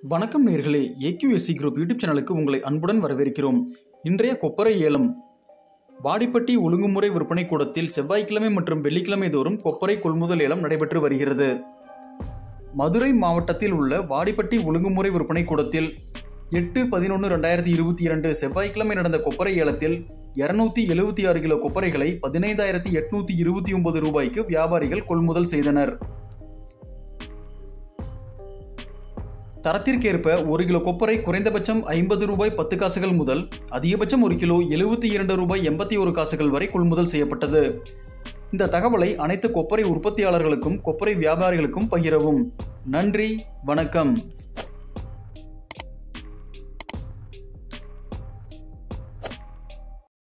வணக்கம் நேர்களே AQSC group YouTube சேனலுக்கு உங்களை அன்புடன் வரவேற்கிறோம் இன்றைய கொப்பரை ஏலம் வாடிப்பட்டி ஒழுங்குமுறை விற்பனை கூடத்தில் செவ்வாய்க்கிழமை மற்றும் வெள்ளிக்கிழமை தோறும் கொப்பரை கொள்முதல் ஏலம் நடைபெற்று வருகிறது மதுரை மாவட்டத்தில் உள்ள வாடிப்பட்டி ஒழுங்குமுறை விற்பனை கூடத்தில் எட்டு பதினொன்று ரெண்டாயிரத்தி இருபத்தி இரண்டு செவ்வாய்க்கிழமை நடந்த கொப்பரை ஏலத்தில் இருநூத்தி எழுபத்தி ஆறு கிலோ கொப்பரைகளை பதினைந்தாயிரத்தி எட்நூத்தி இருபத்தி ஒன்பது ரூபாய்க்கு வியாபாரிகள் கொள்முதல் செய்தனர் தரத்திற்கேற்ப ஒரு கிலோ கொப்பரை குறைந்தபட்சம் ஐம்பது ரூபாய் பத்து காசுகள் முதல் அதிகபட்சம் ஒரு கிலோ எழுபத்தி இரண்டு ரூபாய் எண்பத்தி ஒரு காசுகள் வரை கொள்முதல் செய்யப்பட்டது இந்த தகவலை அனைத்து கொப்பரை உற்பத்தியாளர்களுக்கும் கொப்பரை வியாபாரிகளுக்கும் பகிரவும் நன்றி வணக்கம்